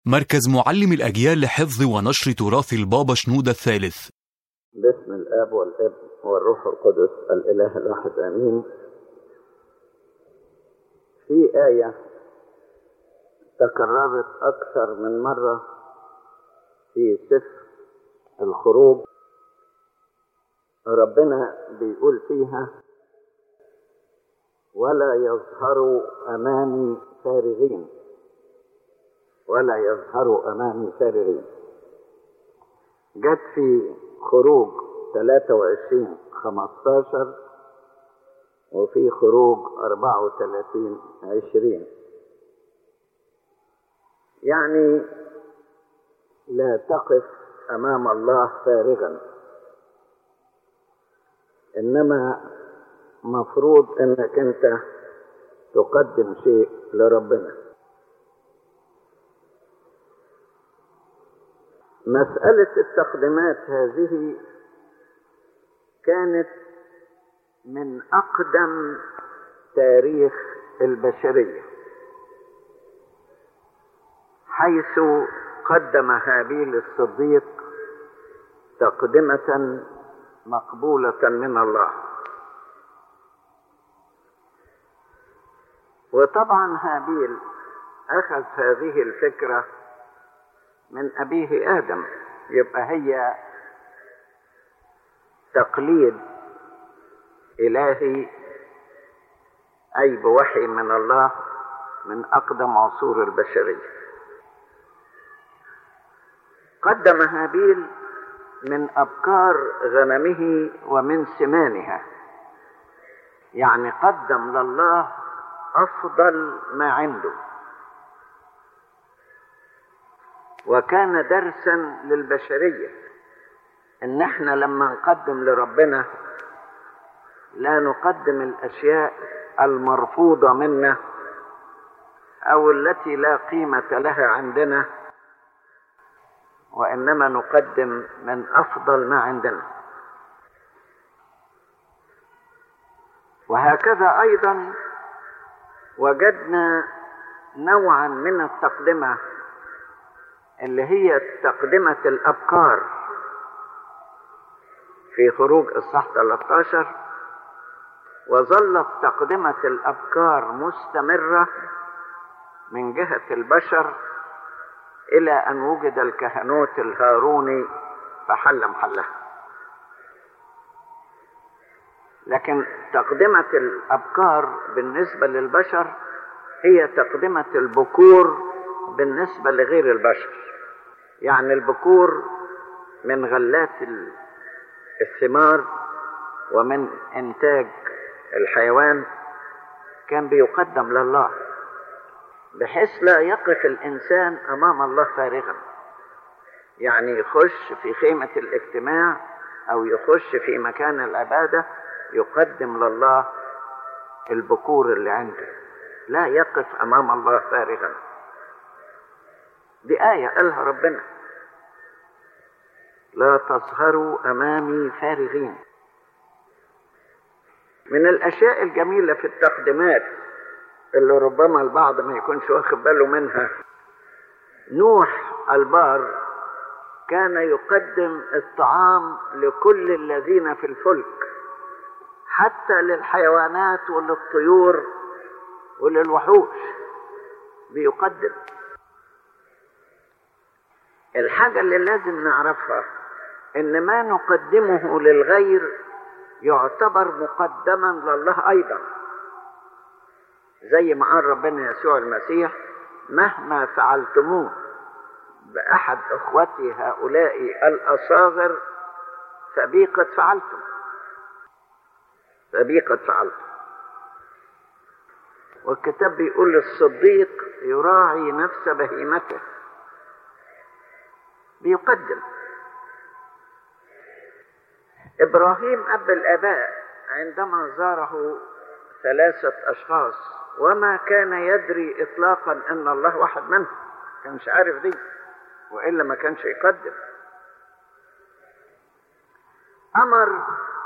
مركز معلم الأجيال لحفظ ونشر تراث البابا شنودة الثالث باسم الاب والابن والروح القدس الاله الواحد امين في ايه تكررت اكثر من مره في سفر الخروج ربنا بيقول فيها ولا يظهروا امامي فارغين ولا يظهروا امامي فارغين جت في خروج 23 15 وفي خروج 34 20 يعني لا تقف امام الله فارغا انما مفروض انك انت تقدم شيء لربنا مسألة التقديمات هذه كانت من أقدم تاريخ البشرية حيث قدم هابيل الصديق تقدمة مقبولة من الله وطبعا هابيل أخذ هذه الفكرة من أبيه آدم يبقى هي تقليد إلهي أي بوحي من الله من أقدم عصور البشرية قدم هابيل من أبكار غنمه ومن سمانها يعني قدم لله أفضل ما عنده وكان درسا للبشريه ان احنا لما نقدم لربنا لا نقدم الاشياء المرفوضه منا او التي لا قيمه لها عندنا وانما نقدم من افضل ما عندنا وهكذا ايضا وجدنا نوعا من التقدمه اللي هي تقدمة الأبكار في خروج الصح 13 وظلت تقدمة الأبكار مستمرة من جهة البشر إلى أن وجد الكهنوت الهاروني فحل محلها لكن تقدمة الأبكار بالنسبة للبشر هي تقدمة البكور بالنسبة لغير البشر يعني البكور من غلات الثمار ومن انتاج الحيوان كان بيقدم لله بحيث لا يقف الانسان امام الله فارغا يعني يخش في خيمه الاجتماع او يخش في مكان العباده يقدم لله البكور اللي عنده لا يقف امام الله فارغا دي آية قالها ربنا لا تظهروا أمامي فارغين من الأشياء الجميلة في التقديمات اللي ربما البعض ما يكونش واخد باله منها نوح البار كان يقدم الطعام لكل الذين في الفلك حتى للحيوانات وللطيور وللوحوش بيقدم الحاجة اللي لازم نعرفها إن ما نقدمه للغير يعتبر مقدما لله أيضا زي ما قال ربنا يسوع المسيح مهما فعلتموه بأحد إخوتي هؤلاء الأصاغر فبي قد فعلتم فبي قد فعلتم والكتاب بيقول الصديق يراعي نفس بهيمته بيقدم ابراهيم اب الاباء عندما زاره ثلاثه اشخاص وما كان يدري اطلاقا ان الله واحد منهم كانش عارف دي والا ما كانش يقدم امر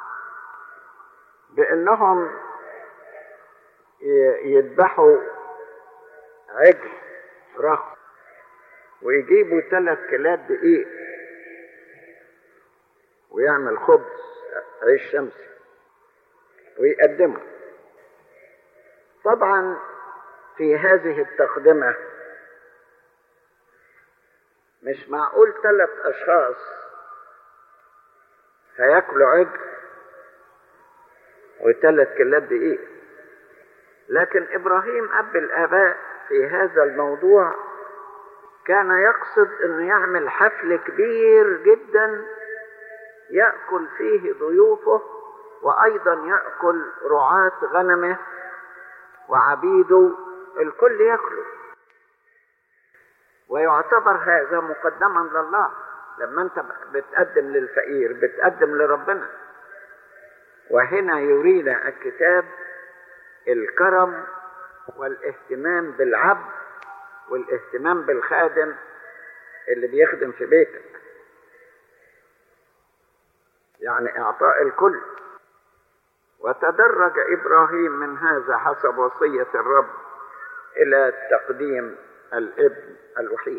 بانهم يذبحوا عجل رخ ويجيبوا ثلاث كيلات دقيق ويعمل خبز عيش شمسي ويقدمه طبعا في هذه التقدمة مش معقول ثلاث أشخاص هياكلوا عجل وثلاث كيلات دقيق لكن إبراهيم أب الآباء في هذا الموضوع كان يقصد أنه يعمل حفل كبير جدا يأكل فيه ضيوفه وأيضا يأكل رعاة غنمه وعبيده الكل ياكله ويعتبر هذا مقدما لله لما انت بتقدم للفقير بتقدم لربنا وهنا يرينا الكتاب الكرم والاهتمام بالعبد والاهتمام بالخادم اللي بيخدم في بيتك يعني اعطاء الكل وتدرج ابراهيم من هذا حسب وصيه الرب الى تقديم الابن الوحيد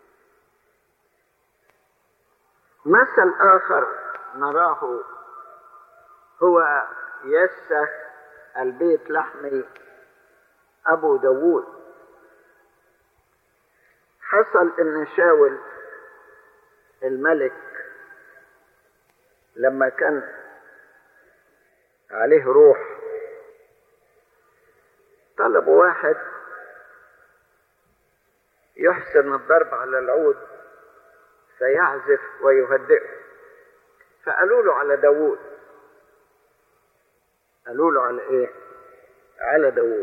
مثل اخر نراه هو يسه البيت لحمي ابو داوود حصل ان شاول الملك لما كان عليه روح طلبوا واحد يحسن الضرب على العود فيعزف ويهدئه فقالوا له على داوود قالوا له على ايه على داوود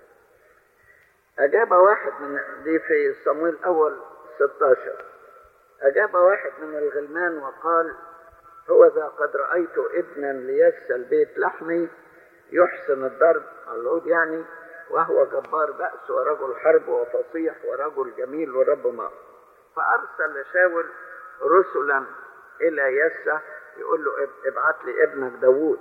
أجاب واحد من دي في صمويل الأول 16 أجاب واحد من الغلمان وقال هو ذا قد رأيت ابنا ليس البيت لحمي يحسن الضرب على العود يعني وهو جبار بأس ورجل حرب وفصيح ورجل جميل ورب ماء فأرسل شاول رسلا إلى يسع يقول له ابعت لي ابنك داوود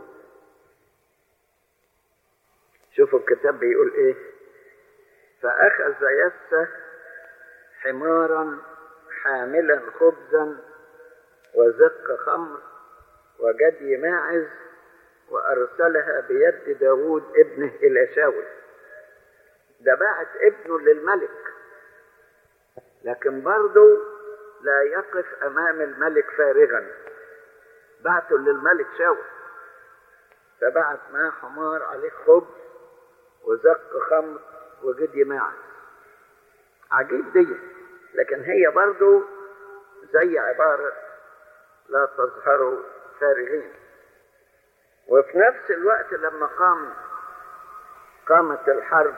شوفوا الكتاب بيقول ايه فأخذ يسة حمارا حاملا خبزا وزق خمر وجدي ماعز وأرسلها بيد داود ابنه إلى شاول ده بعت ابنه للملك لكن برضه لا يقف أمام الملك فارغا بعته للملك شاول فبعت معاه حمار عليه خبز وزق خمر وجدي ماعز عجيب دي لكن هي برضو زي عبارة لا تظهروا فارغين وفي نفس الوقت لما قام قامت الحرب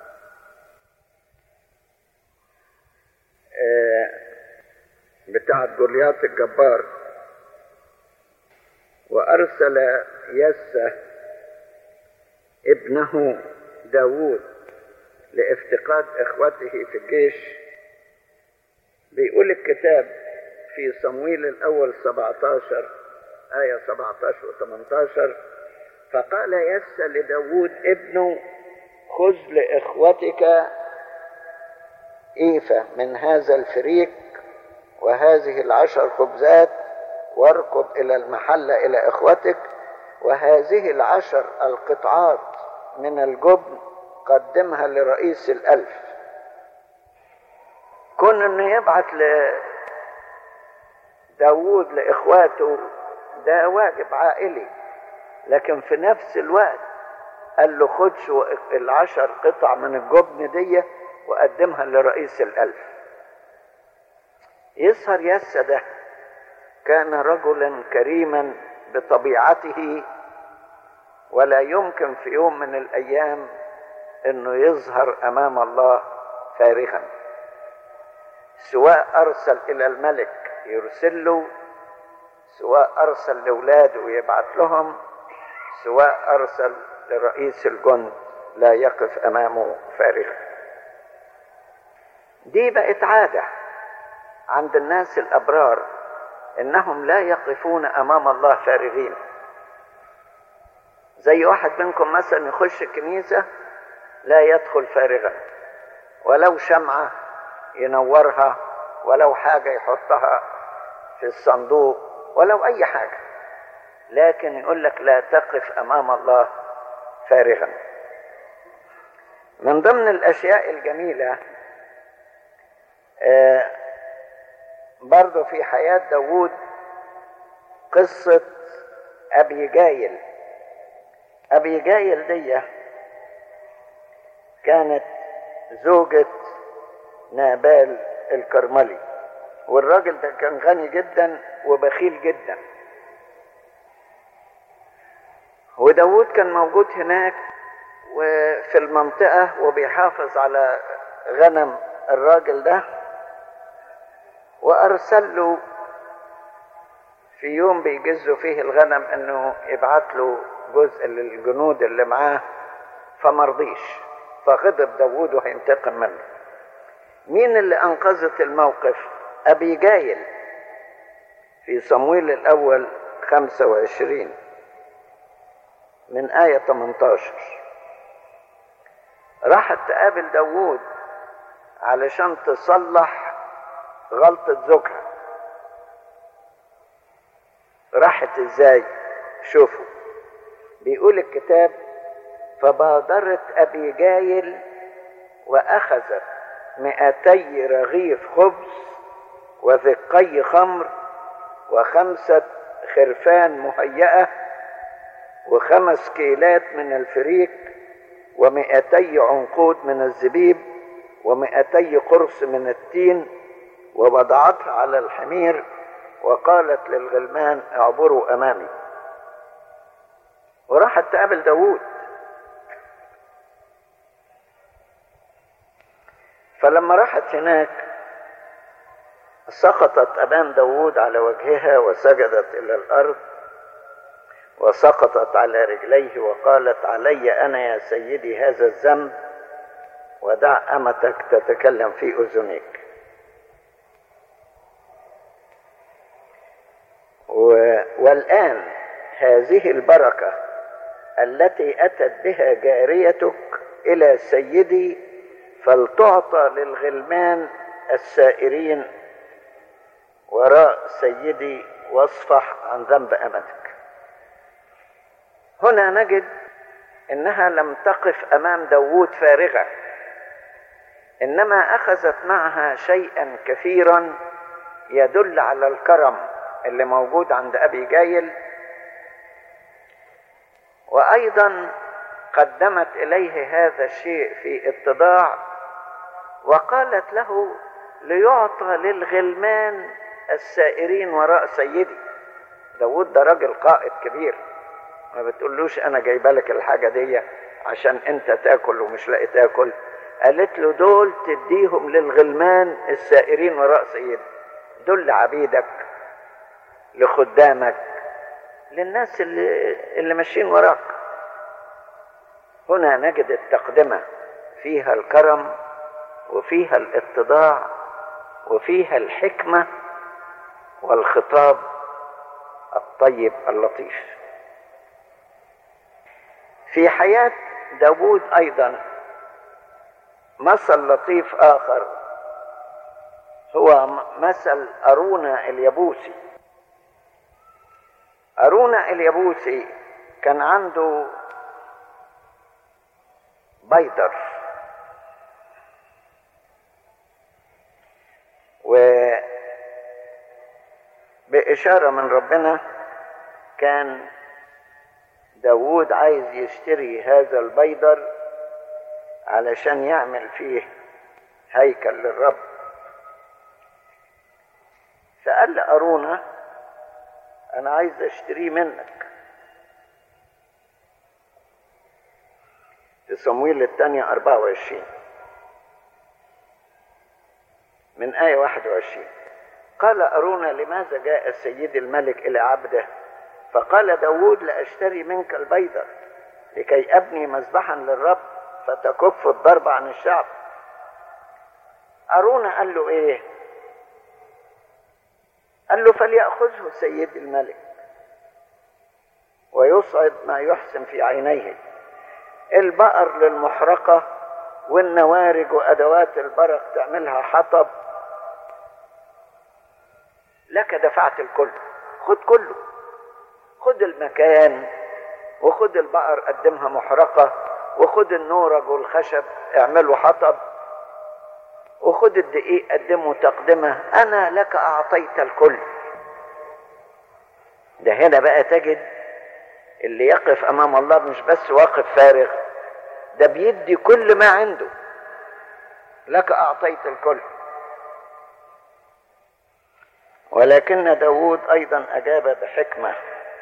بتاعة جوليات الجبار وأرسل يسة ابنه داوود لافتقاد اخوته في الجيش بيقول الكتاب في صمويل الاول 17 آية 17 و 18 فقال يس لداود ابنه خذ لإخوتك إيفة من هذا الفريق وهذه العشر خبزات واركض إلى المحلة إلى إخوتك وهذه العشر القطعات من الجبن قدمها لرئيس الألف كون انه يبعت لداود لإخواته ده واجب عائلي لكن في نفس الوقت قال له خد العشر قطع من الجبن دي وقدمها لرئيس الألف يظهر يسا ده كان رجلا كريما بطبيعته ولا يمكن في يوم من الأيام انه يظهر امام الله فارغا سواء ارسل الى الملك يرسل له سواء ارسل لاولاده ويبعت لهم سواء ارسل لرئيس الجند لا يقف امامه فارغا دي بقت عاده عند الناس الابرار انهم لا يقفون امام الله فارغين زي واحد منكم مثلا يخش الكنيسه لا يدخل فارغا ولو شمعة ينورها ولو حاجة يحطها في الصندوق ولو أي حاجة لكن يقول لك لا تقف أمام الله فارغا من ضمن الأشياء الجميلة آه برضو في حياة داوود قصة أبي جايل أبي جايل دي كانت زوجة نابال الكرملي والراجل ده كان غني جدا وبخيل جدا وداود كان موجود هناك وفي المنطقة وبيحافظ على غنم الراجل ده وأرسل له في يوم بيجزوا فيه الغنم انه يبعت له جزء للجنود اللي معاه فمرضيش فغضب داوود وهينتقم منه مين اللي انقذت الموقف ابي جايل في صمويل الاول 25 من آية 18 راحت تقابل داوود علشان تصلح غلطة زوجها راحت ازاي شوفوا بيقول الكتاب فبادرت أبي جايل وأخذت مئتي رغيف خبز وذقي خمر وخمسة خرفان مهيئة وخمس كيلات من الفريك ومئتي عنقود من الزبيب ومئتي قرص من التين ووضعتها على الحمير وقالت للغلمان اعبروا امامي وراحت تقابل داوود فلما راحت هناك سقطت امام داوود على وجهها وسجدت الى الارض وسقطت على رجليه وقالت علي انا يا سيدي هذا الذنب ودع امتك تتكلم في اذنيك والآن هذه البركة التي أتت بها جاريتك إلى سيدي فلتعطى للغلمان السائرين وراء سيدي واصفح عن ذنب أمتك هنا نجد إنها لم تقف أمام داوود فارغة إنما أخذت معها شيئا كثيرا يدل على الكرم اللي موجود عند ابي جايل وايضا قدمت اليه هذا الشيء في اتضاع وقالت له ليعطى للغلمان السائرين وراء سيدي داود ده راجل قائد كبير ما بتقولوش انا جايبه لك الحاجه دي عشان انت تاكل ومش لاقي تاكل قالت له دول تديهم للغلمان السائرين وراء سيدي دول لعبيدك لخدامك للناس اللي, اللي ماشيين وراك هنا نجد التقدمة فيها الكرم وفيها الاتضاع وفيها الحكمة والخطاب الطيب اللطيف في حياة داود أيضا مثل لطيف آخر هو مثل أرونا اليبوسي أرونا اليبوسي كان عنده بيدر و بإشارة من ربنا كان داوود عايز يشتري هذا البيدر علشان يعمل فيه هيكل للرب فقال لأرونا أنا عايز أشتريه منك في صمويل الثانية 24 من آية 21 قال أرونا لماذا جاء السيد الملك إلى عبده فقال داود لأشتري منك البيضة لكي أبني مذبحا للرب فتكف الضرب عن الشعب أرونا قال له إيه قال له فليأخذه سيد الملك ويصعد ما يحسن في عينيه البقر للمحرقة والنوارج وأدوات البرق تعملها حطب لك دفعت الكل خد كله خد المكان وخد البقر قدمها محرقة وخد النورج والخشب اعمله حطب وخد الدقيق قدمه تقدمه أنا لك أعطيت الكل ده هنا بقى تجد اللي يقف أمام الله مش بس واقف فارغ ده بيدي كل ما عنده لك أعطيت الكل ولكن داود أيضا أجاب بحكمة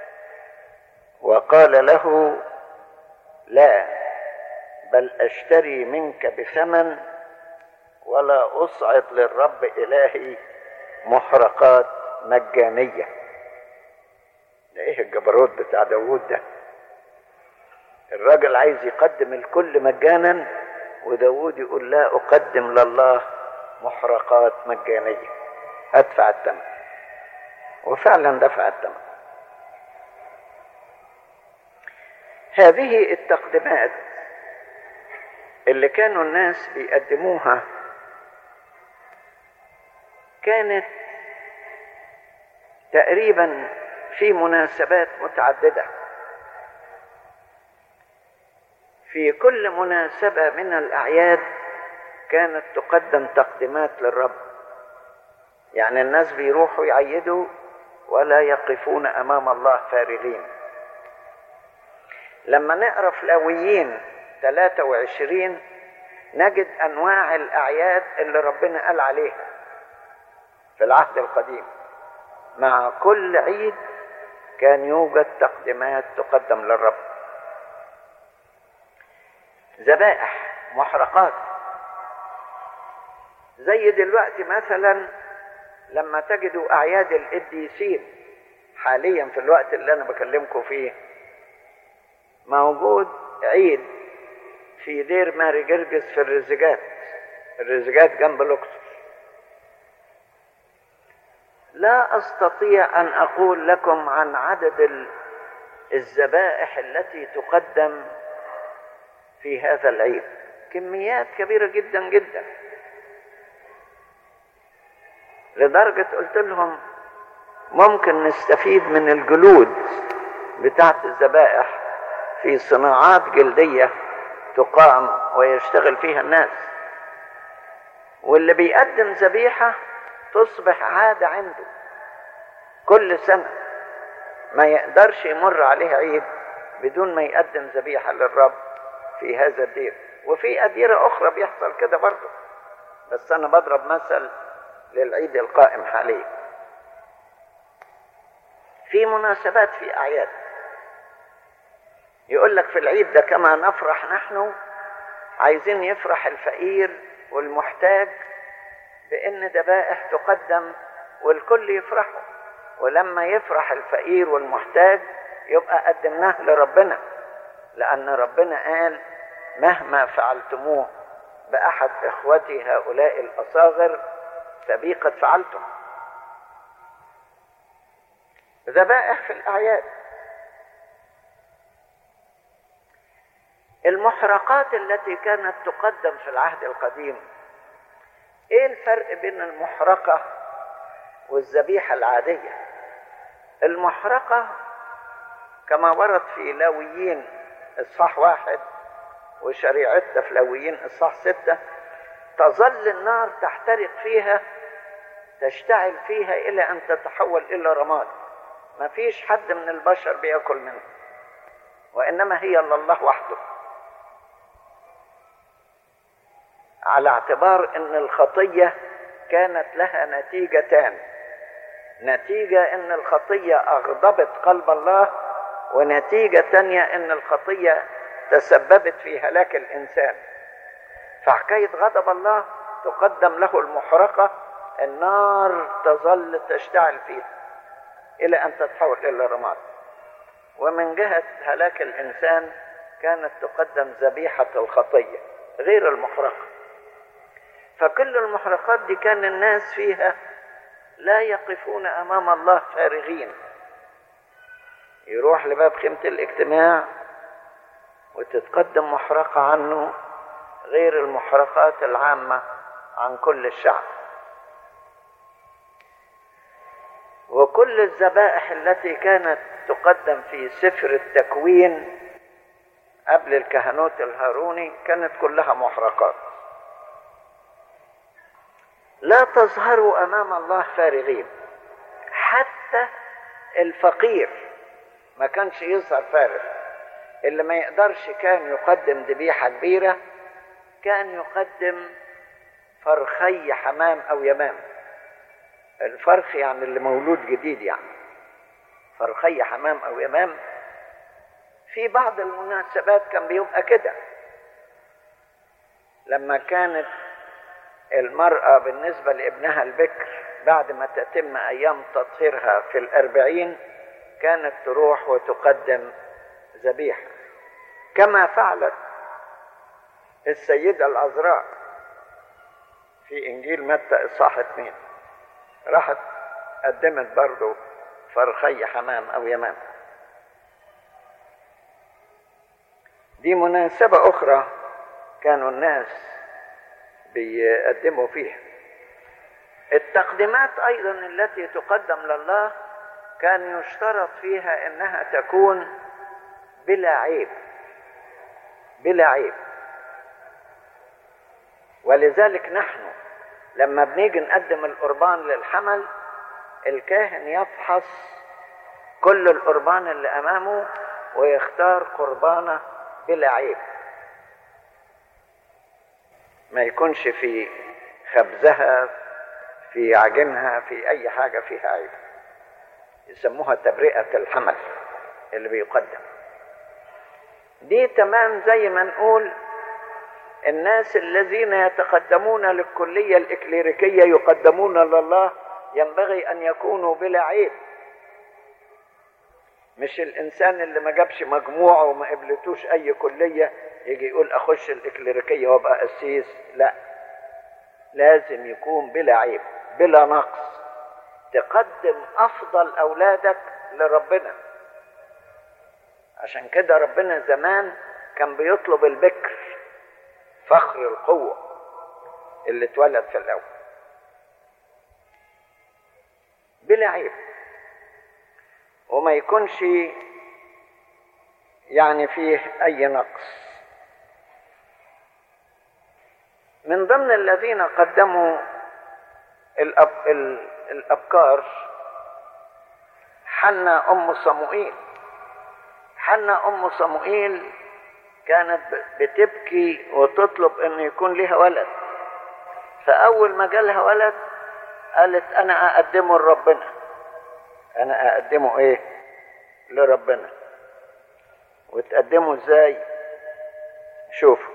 وقال له لا بل أشتري منك بثمن ولا أصعد للرب إلهي محرقات مجانية ده إيه الجبروت بتاع داود ده الراجل عايز يقدم الكل مجانا وداود يقول لا أقدم لله محرقات مجانية أدفع الثمن وفعلا دفع الثمن هذه التقديمات اللي كانوا الناس بيقدموها كانت تقريبا في مناسبات متعدده في كل مناسبه من الاعياد كانت تقدم تقديمات للرب يعني الناس بيروحوا يعيدوا ولا يقفون امام الله فارغين لما نقرا في لاويين 23 نجد انواع الاعياد اللي ربنا قال عليها في العهد القديم مع كل عيد كان يوجد تقديمات تقدم للرب ذبائح محرقات زي دلوقتي مثلا لما تجدوا اعياد القديسين حاليا في الوقت اللي انا بكلمكم فيه موجود عيد في دير ماري جرجس في الرزجات الرزجات جنب الاقصر لا استطيع ان اقول لكم عن عدد الذبائح التي تقدم في هذا العيد كميات كبيره جدا جدا لدرجه قلت لهم ممكن نستفيد من الجلود بتاعت الذبائح في صناعات جلديه تقام ويشتغل فيها الناس واللي بيقدم ذبيحه تصبح عاده عنده كل سنه ما يقدرش يمر عليه عيد بدون ما يقدم ذبيحه للرب في هذا الدير وفي أديرة أخرى بيحصل كده برضه بس أنا بضرب مثل للعيد القائم حاليا في مناسبات في أعياد يقول لك في العيد ده كما نفرح نحن عايزين يفرح الفقير والمحتاج بأن ذبائح تقدم والكل يفرحوا ولما يفرح الفقير والمحتاج يبقى قدمناه لربنا لأن ربنا قال مهما فعلتموه بأحد إخوتي هؤلاء الأصاغر فبي قد فعلتم ذبائح في الأعياد المحرقات التي كانت تقدم في العهد القديم ايه الفرق بين المحرقة والذبيحة العادية المحرقة كما ورد في لاويين اصحاح واحد وشريعتنا في لاويين اصحاح ستة تظل النار تحترق فيها تشتعل فيها الى ان تتحول الى رماد ما فيش حد من البشر بياكل منها وانما هي لله وحده على اعتبار ان الخطيه كانت لها نتيجتان نتيجه ان الخطيه اغضبت قلب الله ونتيجه تانيه ان الخطيه تسببت في هلاك الانسان فحكايه غضب الله تقدم له المحرقه النار تظل تشتعل فيها الى ان تتحول الى رماد ومن جهه هلاك الانسان كانت تقدم ذبيحه الخطيه غير المحرقه فكل المحرقات دي كان الناس فيها لا يقفون امام الله فارغين يروح لباب خيمه الاجتماع وتتقدم محرقه عنه غير المحرقات العامه عن كل الشعب وكل الذبائح التي كانت تقدم في سفر التكوين قبل الكهنوت الهاروني كانت كلها محرقات لا تظهروا امام الله فارغين حتى الفقير ما كانش يظهر فارغ اللي ما يقدرش كان يقدم ذبيحه كبيره كان يقدم فرخي حمام او يمام الفرخ يعني اللي مولود جديد يعني فرخي حمام او يمام في بعض المناسبات كان بيبقى كده لما كانت المرأة بالنسبة لابنها البكر بعد ما تتم أيام تطهيرها في الأربعين كانت تروح وتقدم ذبيحة كما فعلت السيدة العذراء في إنجيل متى إصحاح اثنين راحت قدمت برضه فرخي حمام أو يمام دي مناسبة أخرى كانوا الناس بيقدموا فيها التقديمات أيضا التي تقدم لله كان يشترط فيها أنها تكون بلا عيب بلا عيب ولذلك نحن لما بنيجي نقدم القربان للحمل الكاهن يفحص كل القربان اللي امامه ويختار قربانه بلا عيب ما يكونش في خبزها في عجنها في اي حاجه فيها عيب يسموها تبرئه الحمل اللي بيقدم دي تمام زي ما نقول الناس الذين يتقدمون للكليه الاكليريكيه يقدمون لله ينبغي ان يكونوا بلا عيب مش الانسان اللي ما جابش مجموعه وما قبلتوش اي كليه يجي يقول اخش الاكليريكيه وابقى قسيس لا لازم يكون بلا عيب بلا نقص تقدم افضل اولادك لربنا عشان كده ربنا زمان كان بيطلب البكر فخر القوه اللي اتولد في الاول بلا عيب وما يكونش يعني فيه اي نقص من ضمن الذين قدموا الأب الابكار حنا ام صموئيل حنا ام صموئيل كانت بتبكي وتطلب ان يكون لها ولد فاول ما جالها ولد قالت انا اقدمه لربنا انا اقدمه ايه لربنا وتقدمه ازاي شوفوا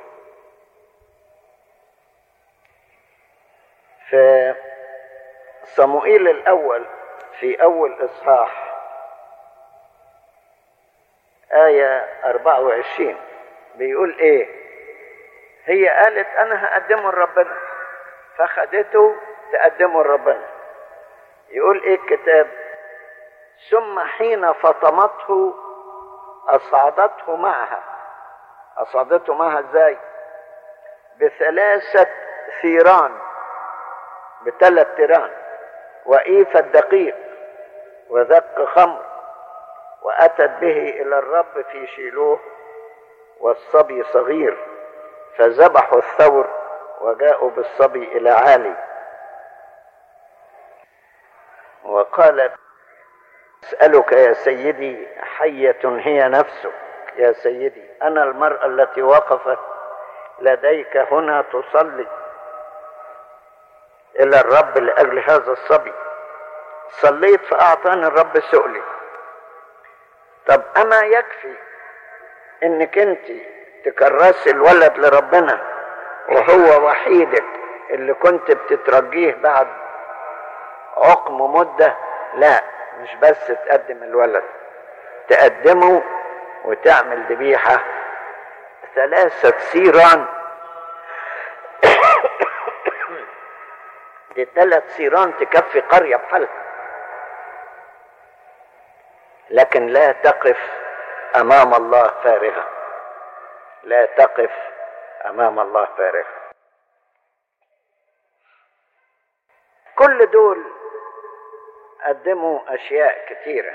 في صموئيل الاول في اول اصحاح آية 24 بيقول ايه هي قالت انا هقدمه لربنا فخدته تقدمه لربنا يقول ايه الكتاب ثم حين فطمته أصعدته معها أصعدته معها ازاي بثلاثة ثيران بثلاث تيران وإيفة دقيق وذق خمر وأتت به إلى الرب في شيلوه والصبي صغير فذبحوا الثور وجاءوا بالصبي إلى عالي وقالت أسألك يا سيدي حية هي نفسك يا سيدي أنا المرأة التي وقفت لديك هنا تصلي إلى الرب لأجل هذا الصبي صليت فأعطاني الرب سؤلي طب أما يكفي إنك أنت تكرسي الولد لربنا وهو وحيدك اللي كنت بتترجيه بعد عقم مدة لا مش بس تقدم الولد تقدمه وتعمل ذبيحة ثلاثة سيران دي ثلاث سيران تكفي قرية بحالها لكن لا تقف أمام الله فارغة لا تقف أمام الله فارغة كل دول قدموا أشياء كثيرة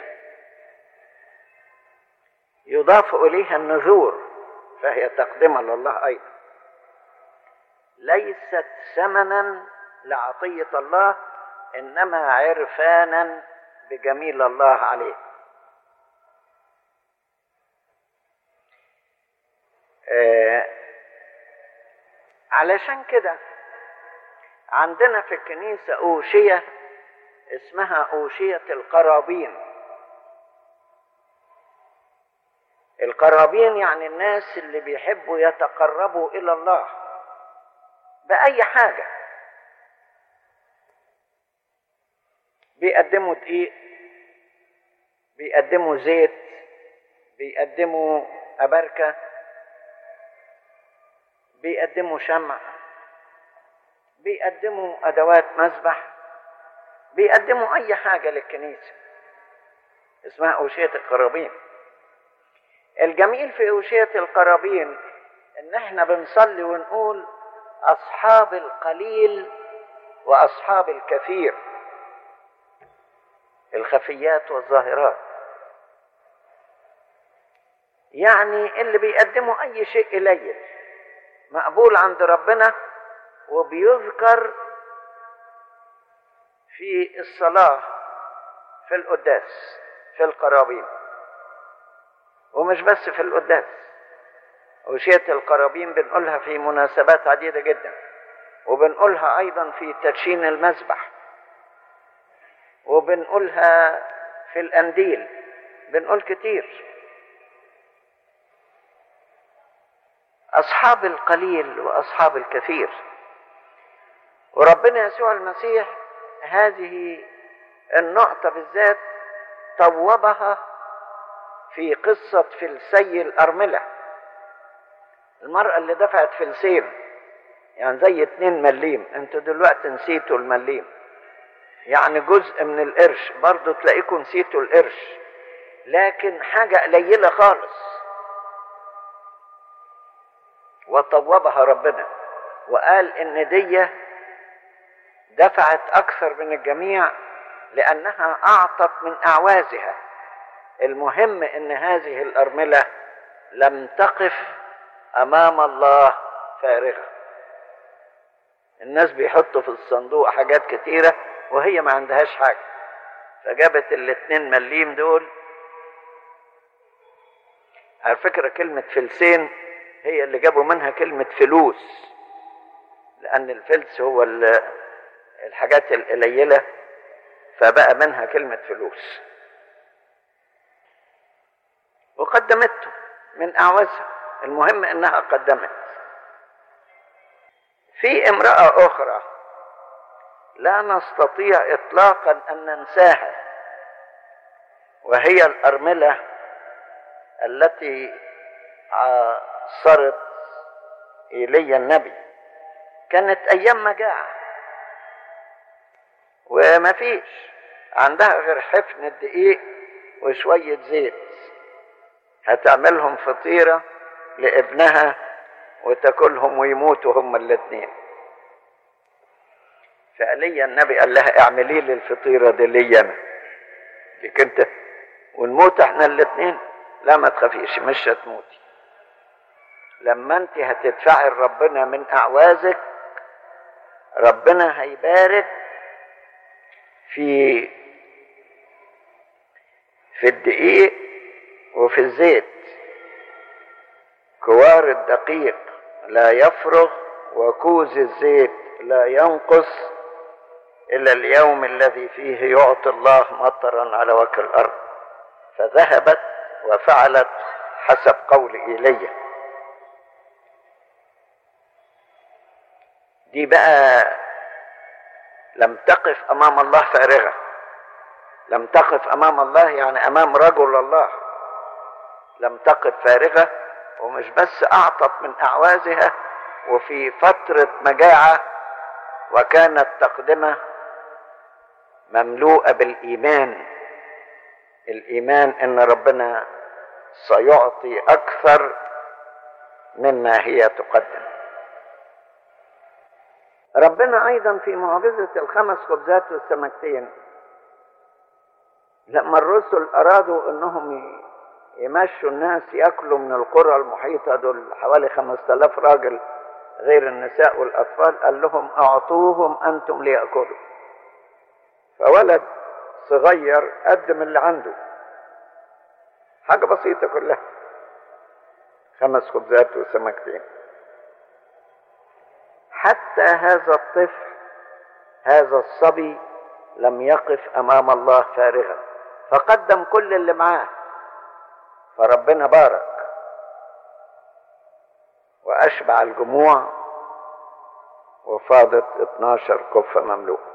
يضاف إليها النذور فهي تقدمة لله أيضا ليست ثمنا لعطية الله إنما عرفانا بجميل الله عليه آه علشان كده عندنا في الكنيسة أوشية اسمها أوشية القرابين القرابين يعني الناس اللي بيحبوا يتقربوا إلى الله بأي حاجة بيقدموا دقيق بيقدموا زيت بيقدموا أبركة بيقدموا شمع بيقدموا أدوات مسبح بيقدموا أي حاجة للكنيسة اسمها أوشية القرابين الجميل في أوشية القرابين إن إحنا بنصلي ونقول أصحاب القليل وأصحاب الكثير الخفيات والظاهرات يعني اللي بيقدموا أي شيء قليل مقبول عند ربنا وبيذكر في الصلاة في القداس في القرابين ومش بس في القداس وشية القرابين بنقولها في مناسبات عديدة جدا وبنقولها أيضا في تدشين المذبح وبنقولها في الأنديل بنقول كتير أصحاب القليل وأصحاب الكثير وربنا يسوع المسيح هذه النقطة بالذات طوبها في قصة فلسي الأرملة المرأة اللي دفعت فلسين يعني زي اتنين مليم انتوا دلوقتي نسيتوا المليم يعني جزء من القرش برضو تلاقيكم نسيتوا القرش لكن حاجة قليلة خالص وطوبها ربنا وقال ان دي دفعت اكثر من الجميع لانها اعطت من اعوازها المهم ان هذه الارمله لم تقف امام الله فارغه الناس بيحطوا في الصندوق حاجات كتيره وهي ما عندهاش حاجه فجابت الاتنين مليم دول على فكره كلمه فلسين هي اللي جابوا منها كلمه فلوس لان الفلس هو الحاجات القليله فبقى منها كلمه فلوس وقدمته من اعوازها المهم انها قدمت في امراه اخرى لا نستطيع اطلاقا ان ننساها وهي الارمله التي عاصرت ايليا النبي كانت ايام مجاعه وما فيش عندها غير حفن الدقيق وشويه زيت هتعملهم فطيره لابنها وتاكلهم ويموتوا هما الاثنين فقالي النبي قال لها اعملي لي الفطيره دي لي انا ليك انت ونموت احنا الاثنين لا ما تخافيش مش هتموتي لما انت هتدفعي لربنا من اعوازك ربنا هيبارك في في الدقيق وفي الزيت كوار الدقيق لا يفرغ وكوز الزيت لا ينقص إلى اليوم الذي فيه يعطي الله مطرا على وجه الأرض فذهبت وفعلت حسب قول إيليا دي بقى لم تقف أمام الله فارغة لم تقف أمام الله يعني أمام رجل الله لم تقف فارغة ومش بس أعطت من أعوازها وفي فترة مجاعة وكانت تقدمة مملوءة بالإيمان الإيمان إن ربنا سيعطي أكثر مما هي تقدم ربنا أيضا في معجزة الخمس خبزات والسمكتين لما الرسل أرادوا أنهم يمشوا الناس يأكلوا من القرى المحيطة دول حوالي خمسة آلاف راجل غير النساء والأطفال قال لهم أعطوهم أنتم ليأكلوا فولد صغير قدم اللي عنده حاجة بسيطة كلها خمس خبزات وسمكتين حتى هذا الطفل هذا الصبي لم يقف امام الله فارغا فقدم كل اللي معاه فربنا بارك واشبع الجموع وفاضت 12 كفة مملوءة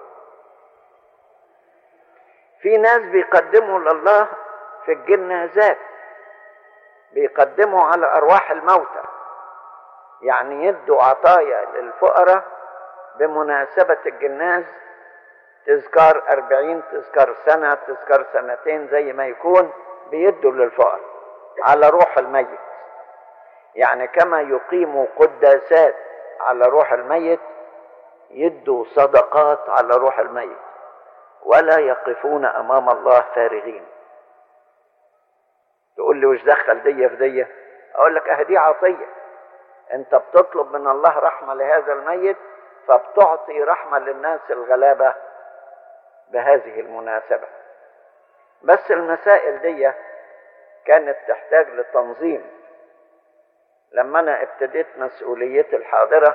في ناس بيقدموا لله في الجنازات بيقدموا على ارواح الموتى يعني يدوا عطايا للفقراء بمناسبة الجناز تذكار أربعين تذكار سنة تذكار سنتين زي ما يكون بيدوا للفقراء على روح الميت يعني كما يقيموا قداسات على روح الميت يدوا صدقات على روح الميت ولا يقفون أمام الله فارغين تقول لي وش دخل دي في دي أقول لك أهدي عطية أنت بتطلب من الله رحمة لهذا الميت فبتعطي رحمة للناس الغلابة بهذه المناسبة بس المسائل دي كانت تحتاج لتنظيم لما أنا ابتديت مسؤوليتي الحاضرة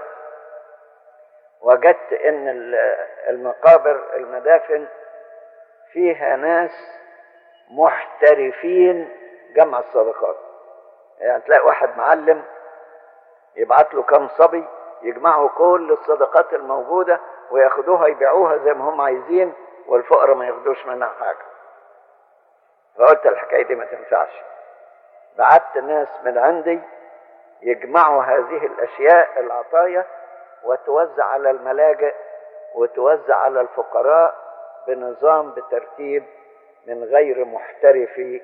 وجدت إن المقابر المدافن فيها ناس محترفين جمع الصدقات يعني تلاقي واحد معلم يبعت له كم صبي يجمعوا كل الصدقات الموجودة وياخدوها يبيعوها زي ما هم عايزين والفقراء ما ياخدوش منها حاجة فقلت الحكاية دي ما تنفعش بعت ناس من عندي يجمعوا هذه الأشياء العطايا وتوزع على الملاجئ وتوزع على الفقراء بنظام بترتيب من غير محترفي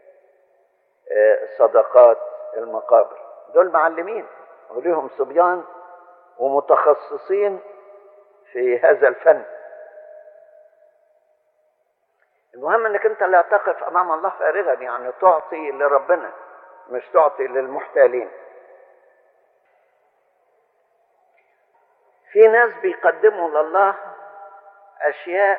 صدقات المقابر دول معلمين وليهم صبيان ومتخصصين في هذا الفن المهم انك انت لا تقف امام الله فارغا يعني تعطي لربنا مش تعطي للمحتالين في ناس بيقدموا لله اشياء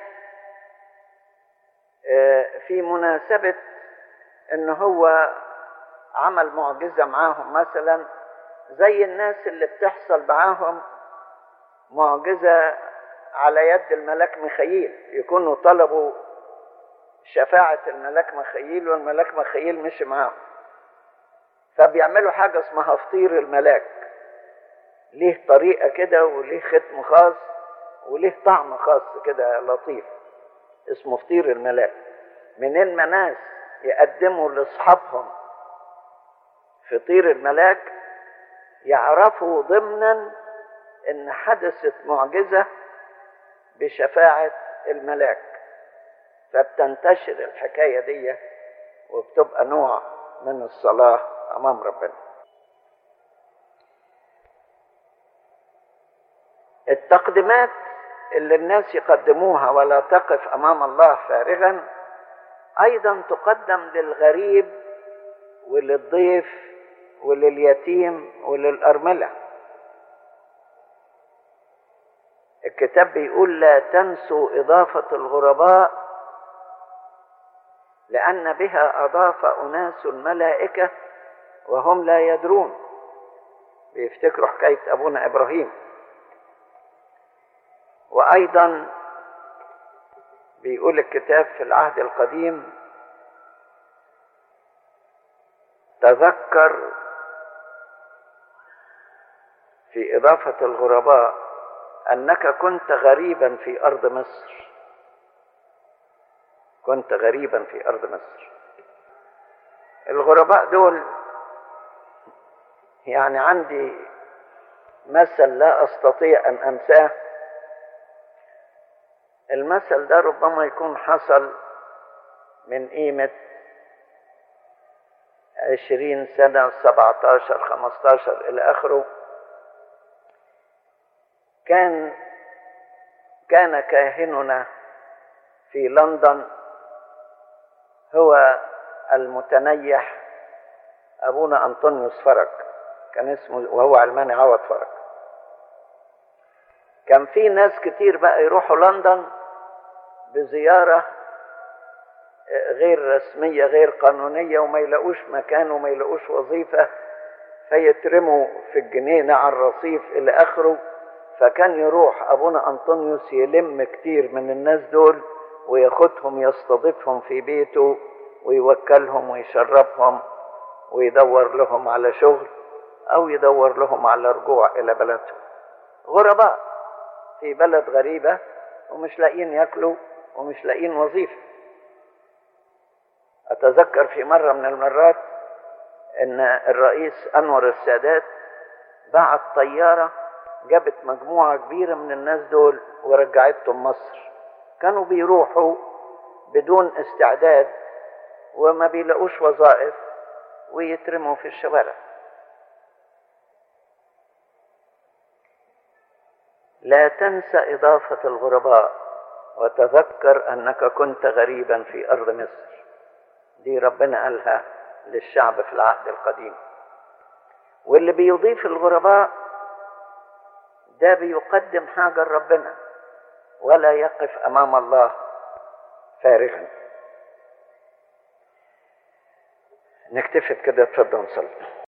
في مناسبة ان هو عمل معجزة معاهم مثلا زي الناس اللي بتحصل معاهم معجزة على يد الملاك ميخائيل يكونوا طلبوا شفاعة الملاك ميخائيل والملاك ميخائيل مشي معاهم فبيعملوا حاجة اسمها فطير الملاك ليه طريقة كده وليه ختم خاص وليه طعم خاص كده لطيف اسمه فطير الملاك منين ما ناس يقدموا لاصحابهم فطير الملاك يعرفوا ضمنا ان حدثت معجزه بشفاعه الملاك فبتنتشر الحكايه دي وبتبقى نوع من الصلاه امام ربنا التقديمات اللي الناس يقدموها ولا تقف امام الله فارغا ايضا تقدم للغريب وللضيف ولليتيم وللارمله الكتاب بيقول لا تنسوا اضافه الغرباء لان بها اضاف اناس الملائكه وهم لا يدرون بيفتكروا حكايه ابونا ابراهيم وايضا بيقول الكتاب في العهد القديم تذكر في اضافه الغرباء انك كنت غريبا في ارض مصر كنت غريبا في ارض مصر الغرباء دول يعني عندي مثل لا استطيع ان انساه المثل ده ربما يكون حصل من قيمة عشرين سنة سبعتاشر خمستاشر إلى آخره كان كان كاهننا في لندن هو المتنيح أبونا أنطونيوس فرج كان اسمه وهو علماني عوض فرج كان في ناس كتير بقى يروحوا لندن بزيارة غير رسمية غير قانونية وما يلاقوش مكان وما يلاقوش وظيفة فيترموا في الجنينة على الرصيف إلى آخره فكان يروح أبونا أنطونيوس يلم كتير من الناس دول وياخدهم يستضيفهم في بيته ويوكلهم ويشربهم ويدور لهم على شغل أو يدور لهم على رجوع إلى بلدهم غرباء في بلد غريبة ومش لاقيين ياكلوا ومش لاقيين وظيفة أتذكر في مرة من المرات إن الرئيس أنور السادات بعت طيارة جابت مجموعة كبيرة من الناس دول ورجعتهم مصر كانوا بيروحوا بدون استعداد وما بيلاقوش وظائف ويترموا في الشوارع لا تنسى إضافة الغرباء وتذكر أنك كنت غريبا في أرض مصر دي ربنا قالها للشعب في العهد القديم واللي بيضيف الغرباء ده بيقدم حاجة لربنا ولا يقف أمام الله فارغا نكتفي بكده اتفضل نصلي